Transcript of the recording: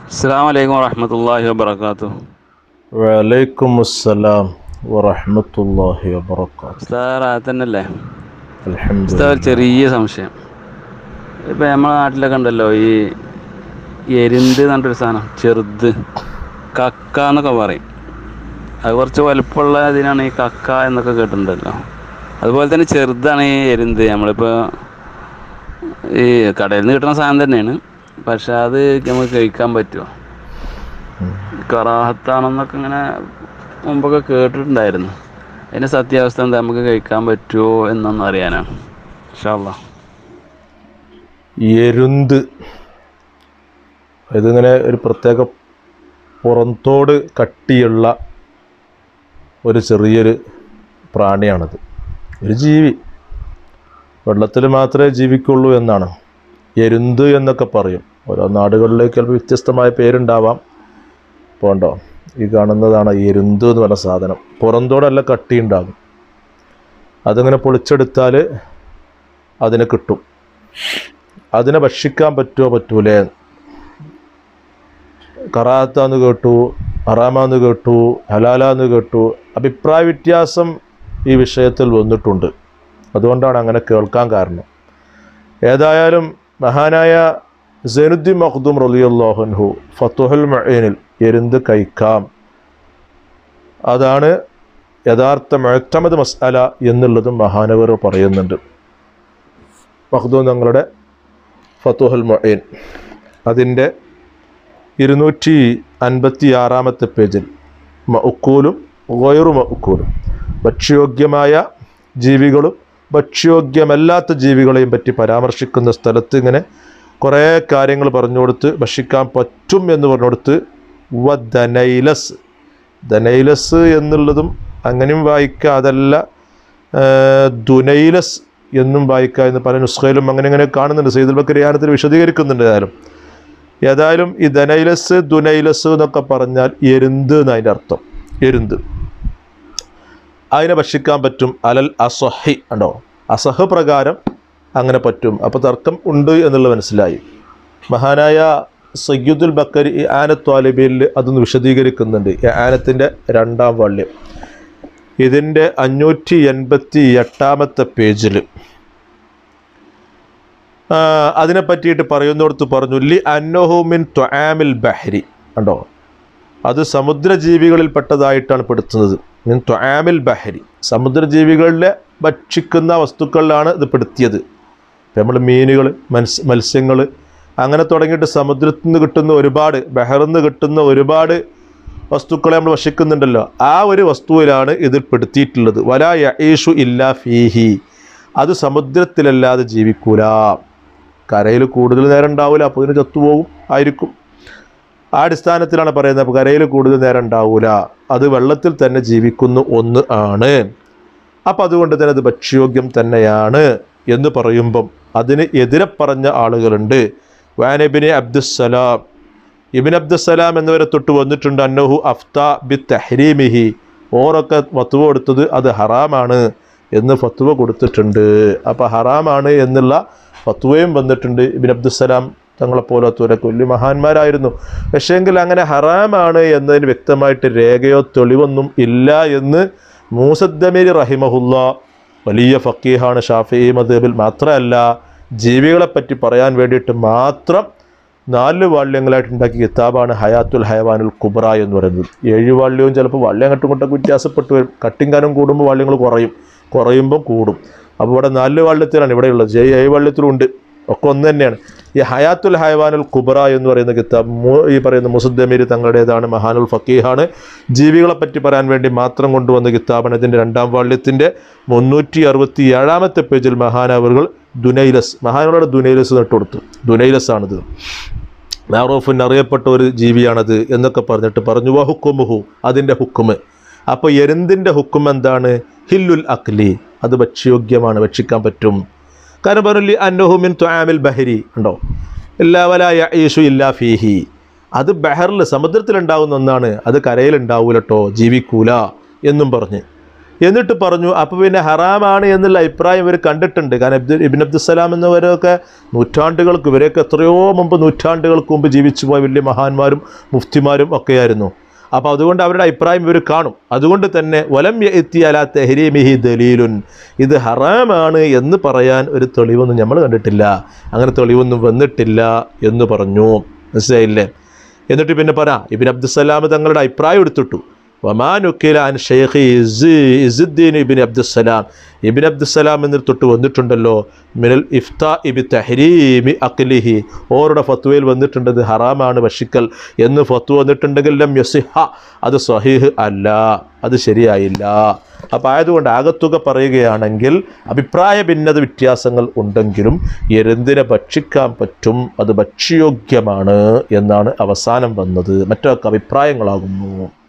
അസ്സാം വലൈക്കും വറഹമത്തല്ലാഹി വബർക്കാത്തു വലൈക്കും അസ്സലാം വറഹ്മത്തുള്ളാഹി വബറകാതുഹു ഉസ്താദ് തന്നെയല്ലേ അൽഹംദുലില്ലാ ഉസ്താദ് ഒരു ചെറിയ സംശയം ഇപ്പം നമ്മളെ നാട്ടിലൊക്കെ ഉണ്ടല്ലോ ഈ എരിന്ത് എന്ന് പറഞ്ഞൊരു സാധനം ചെറുത് കക്ക എന്നൊക്കെ പറയും അത് കുറച്ച് വലുപ്പമുള്ള ഇതിനാണ് ഈ കക്ക എന്നൊക്കെ കേട്ടിട്ടുണ്ടല്ലോ അതുപോലെ തന്നെ ചെറുതാണ് ഈ എരിന്ത് നമ്മളിപ്പോൾ ഈ കടയിൽ നിന്ന് കിട്ടുന്ന സാധനം തന്നെയാണ് പക്ഷെ അത് നമുക്ക് കഴിക്കാൻ പറ്റുമോ കറാഹത്താണെന്നൊക്കെ ഇങ്ങനെ മുമ്പൊക്കെ കേട്ടിട്ടുണ്ടായിരുന്നു അതിൻ്റെ സത്യാവസ്ഥ എന്താ നമുക്ക് കഴിക്കാൻ പറ്റുമോ എന്നൊന്നും അറിയാനാണ് ഇൻഷാല്ലാ എരുന്ത് ഇതിങ്ങനെ ഒരു പ്രത്യേക പുറന്തോട് കട്ടിയുള്ള ഒരു ചെറിയൊരു പ്രാണിയാണത് ഒരു ജീവി വെള്ളത്തിൽ മാത്രമേ ജീവിക്കുള്ളൂ എന്നാണ് എരുന്ത് എന്നൊക്കെ പറയും ഓരോ നാടുകളിലേക്ക് ചിലപ്പോൾ വ്യത്യസ്തമായ പേരുണ്ടാവാം പോണ്ടോ ഈ കാണുന്നതാണ് എരുന്ത് എന്ന് പറഞ്ഞ സാധനം പുറന്തോടല്ല കട്ടി ഉണ്ടാകും അതിങ്ങനെ പൊളിച്ചെടുത്താൽ അതിന് കിട്ടും അതിനെ ഭക്ഷിക്കാൻ പറ്റുമോ പറ്റൂലേ കറാത്താന്ന് കേട്ടു ഹറാമാന്ന് കേട്ടു ഹലാലാന്ന് കേട്ടു അഭിപ്രായ വ്യത്യാസം ഈ വിഷയത്തിൽ വന്നിട്ടുണ്ട് അതുകൊണ്ടാണ് അങ്ങനെ കേൾക്കാൻ കാരണം ഏതായാലും മഹാനായ സൈനുദ്ദീൻ മഖ്ദൂം റലിയുല്ലാഹുൻഹു ഫത്തുഹുൽ മഅീനിൽ എരുന്ത് കഴിക്കാം അതാണ് യഥാർത്ഥ മുഴത്തമത് മസ്അല എന്നുള്ളതും മഹാനവർ പറയുന്നുണ്ട് മഖ്ദൂം തങ്ങളുടെ ഫത്തുഹുൽ മൊയ്ൻ അതിൻ്റെ ഇരുന്നൂറ്റി അൻപത്തി ആറാമത്തെ പേജിൽ മഉക്കൂലും ഗൊയറു മഉക്കൂലും ഭക്ഷ്യോഗ്യമായ ജീവികളും ഭക്ഷ്യോഗ്യമല്ലാത്ത ജീവികളെയും പറ്റി പരാമർശിക്കുന്ന സ്ഥലത്ത് ഇങ്ങനെ കുറേ കാര്യങ്ങൾ പറഞ്ഞു കൊടുത്ത് ഭക്ഷിക്കാൻ പറ്റും എന്ന് പറഞ്ഞു കൊടുത്ത് വ ദനൈലസ് ദനൈലസ് എന്നുള്ളതും അങ്ങനെയും വായിക്കുക അതല്ല ആ, ദുനൈലസ് എന്നും വായിക്കുക എന്ന് പല നുസ്ഖയിലും അങ്ങനെ അങ്ങനെ കാണുന്നുണ്ട് സൈദുൽ ബക്കർ യാനത്തിൽ വിശദീകരിക്കുന്നുണ്ട് ഏതായാലും ഏതായാലും ഈ ദനൈലസ് ദുനൈലസ് എന്നൊക്കെ പറഞ്ഞാൽ എരുന്ത് എന്ന് അതിൻ്റെ അർത്ഥം എരുന്ത് അതിനെ ഭക്ഷിക്കാൻ പറ്റും അലൽ അസഹി ഉണ്ടോ അസഹ പ്രകാരം അങ്ങനെ പറ്റും അപ്പോൾ തർക്കം ഉണ്ട് എന്നുള്ളത് മനസ്സിലായി മഹാനായ സയ്യുദുൽ ബക്കർ ഈ ആനത്ത് വാലിബിയിൽ അതൊന്ന് വിശദീകരിക്കുന്നുണ്ട് ഈ ആനത്തിൻ്റെ രണ്ടാം വള്യം ഇതിൻ്റെ അഞ്ഞൂറ്റി എൺപത്തി എട്ടാമത്തെ പേജിൽ അതിനെ പറ്റിയിട്ട് പറയുന്നിടത്ത് പറഞ്ഞു ലി അന്നോഹുമിൻ ത്വആമിൽ ബഹരി കണ്ടോ അത് സമുദ്രജീവികളിൽ പെട്ടതായിട്ടാണ് പെടുത്തുന്നത് മിൻ ത്വആമിൽ ബഹരി സമുദ്രജീവികളിലെ ഭക്ഷിക്കുന്ന വസ്തുക്കളിലാണ് ഇത് പെടുത്തിയത് ഇപ്പം നമ്മൾ മീനുകൾ മത്സ്യ മത്സ്യങ്ങൾ അങ്ങനെ തുടങ്ങിയിട്ട് സമുദ്രത്തിൽ നിന്ന് കിട്ടുന്ന ഒരുപാട് ബഹറിൽ നിന്ന് കിട്ടുന്ന ഒരുപാട് വസ്തുക്കളെ നമ്മൾ ഭക്ഷിക്കുന്നുണ്ടല്ലോ ആ ഒരു വസ്തുവിലാണ് ഇതിൽ പെടുത്തിയിട്ടുള്ളത് വലാ യഈഷു ഇല്ലാ ഫീഹി അത് സമുദ്രത്തിലല്ലാതെ ജീവിക്കൂല കരയിൽ കൂടുതൽ നേരം ഉണ്ടാവില്ല അപ്പോൾ ഇതിന് ചത്തുപോകും ആയിരിക്കും ആ അടിസ്ഥാനത്തിലാണ് പറയുന്നത് അപ്പോൾ കരയിൽ കൂടുതൽ നേരം ഉണ്ടാവില്ല അത് വെള്ളത്തിൽ തന്നെ ജീവിക്കുന്ന ഒന്ന് ആണ് അപ്പം അതുകൊണ്ട് തന്നെ അത് ഭക്ഷ്യോഗ്യം തന്നെയാണ് എന്ന് പറയുമ്പം അതിന് എതിരെ പറഞ്ഞ ആളുകളുണ്ട് വാനബിനെ അബ്ദുസലാം ഇബിൻ അബ്ദുസലാം എന്നിവരെ തൊട്ട് വന്നിട്ടുണ്ട് അന്നഹു അഫ്ത ബി തഹരീമിഹി ഓറൊക്കെ ഫത്തുവ കൊടുത്തത് അത് ഹറാമാണ് എന്ന് ഫത്തുവ കൊടുത്തിട്ടുണ്ട് അപ്പോൾ ഹറാമാണ് എന്നുള്ള ഫത്തുവയും വന്നിട്ടുണ്ട് ഇബിൻ അബ്ദുസലാം തങ്ങളെപ്പോലത്തവരൊക്കെ വലിയ മഹാന്മാരായിരുന്നു പക്ഷേങ്കിൽ അങ്ങനെ ഹറാമാണ് എന്നതിന് വ്യക്തമായിട്ട് രേഖയോ തെളിവൊന്നും ഇല്ല എന്ന് മൂസദ്ദമീരി റഹിമഹുല്ല വലിയ ഫക്കീഹാണ് ഷാഫി മദബിൽ മാത്രമല്ല ജീവികളെപ്പറ്റി പറയാൻ വേണ്ടിയിട്ട് മാത്രം നാല് വാള്യങ്ങളായിട്ട് ഉണ്ടാക്കിയ കിതാബാണ് ഹയാത്തുൽ ഹയവാനുൽ കുബ്ര എന്ന് പറയുന്നത് ഏഴ് വാള്യവും ചിലപ്പോൾ വാള്യം അങ്ങോട്ടും ഇങ്ങോട്ടൊക്കെ വ്യത്യാസപ്പെട്ട് വരും കട്ടിങ്കാനം കൂടുമ്പോൾ വാള്യങ്ങൾ കുറയും കുറയുമ്പം കൂടും അപ്പോൾ ഇവിടെ നാല് വാള്യത്തിലാണ് ഇവിടെയുള്ളത് ജയ് ഏഴ് വാള്യത്തിലും ഉണ്ട് ഒക്കെ ഒന്ന് തന്നെയാണ് ഈ ഹയാത്തുൽ ഹയവാനുൽ കുബ്ര എന്ന് പറയുന്ന കിതാബ് മു- ഈ പറയുന്ന മുസുദ്ദമീർ തങ്ങളുടേതാണ് മഹാനുൽ ഫക്കീഹാണ് ജീവികളെ പറ്റി പറയാൻ വേണ്ടി മാത്രം കൊണ്ടുവന്ന കിതാബാണ് ഇതിൻ്റെ രണ്ടാം വാള്യത്തിൻ്റെ മുന്നൂറ്റി അറുപത്തി ഏഴാമത്തെ പേജിൽ മഹാനവറുകൾ ദുനൈലസ് മഹാനവരുടെ ദുനൈലസ് നട്ടു കൊടുത്തു ദുനൈലസ് ആണിത് മാറൂഫിന് അറിയപ്പെട്ട ഒരു ജീവിയാണത് എന്നൊക്കെ പറഞ്ഞിട്ട് പറഞ്ഞു വ ഹുക്കുമുഹു അതിൻ്റെ ഹുക്കുമ് അപ്പോൾ എരുന്തിൻ്റെ ഹുക്കും എന്താണ് ഹില്ലുൽ അക്ലി അത് ഭക്ഷ്യോഗ്യമാണ് ഭക്ഷിക്കാൻ പറ്റും കാരണം പറഞ്ഞു അന്നഹുമിൻ ത്വാമിൽ ബഹരി ഉണ്ടോ ഇല്ലാ വല യഈഷു ഇല്ലാ ഫീഹി അത് ബഹറിൽ സമുദ്രത്തിലുണ്ടാകുന്ന ഒന്നാണ് അത് കരയിലുണ്ടാവൂലട്ടോ ജീവിക്കൂല എന്നും പറഞ്ഞ് എന്നിട്ട് പറഞ്ഞു അപ്പോൾ പിന്നെ ഹറാമാണ് എന്നുള്ള അഭിപ്രായം ഇവർ കണ്ടിട്ടുണ്ട് കാരണം ഇബ്ദു ഇബിൻ അബ്ദുസലാം എന്നിവരൊക്കെ നൂറ്റാണ്ടുകൾക്ക് ഇവരെയൊക്കെ എത്രയോ മുമ്പ് നൂറ്റാണ്ടുകൾക്ക് മുമ്പ് ജീവിച്ചു പോയ വലിയ മഹാന്മാരും മുഫ്തിമാരും ഒക്കെയായിരുന്നു അപ്പോൾ അതുകൊണ്ട് അവരുടെ അഭിപ്രായം ഇവർ കാണും അതുകൊണ്ട് തന്നെ വലം എത്തി അല തെഹരീമിഹി ദലീലുൻ ഇത് ഹറാമാണ് എന്ന് പറയാൻ ഒരു തെളിവൊന്നും നമ്മൾ കണ്ടിട്ടില്ല അങ്ങനെ തെളിവൊന്നും വന്നിട്ടില്ല എന്ന് പറഞ്ഞു മനസ്സിലായില്ലേ എന്നിട്ട് പിന്നെ പറ ഇബിൻ അബ്ദുസലാം തങ്ങളുടെ അഭിപ്രായം എടുത്തിട്ടു വമാനുക്കില അൻ ഷെയ്ഖ് ഇസ് Izzuddin ibn Abdussalam ibn Abdussalam എന്നിൽ തൊട്ട് വന്നിട്ടുണ്ടല്ലോ മിനൽ ഇഫ്താ ഇബി തഹരീമി അഖിലിഹി ഓരുടെ ഫത്വയിൽ വന്നിട്ടുണ്ട് ഇത് ഹറാമാണ് ഭക്ഷിക്കൽ എന്ന് ഫത്വ വന്നിട്ടുണ്ടെങ്കിൽ ലം യസിഹ അത് സ്വഹീഹ് അല്ല അത് ശരിയായില്ല അപ്പം ആയതുകൊണ്ട് ആകത്തുക പറയുകയാണെങ്കിൽ അഭിപ്രായ ഭിന്നത വ്യത്യാസങ്ങൾ ഉണ്ടെങ്കിലും എരുന്തിനെ ഭക്ഷിക്കാൻ പറ്റും അത് ഭക്ഷ്യയോഗ്യമാണ് എന്നാണ് അവസാനം വന്നത് മറ്റൊക്കെ അഭിപ്രായങ്ങളാകുന്നു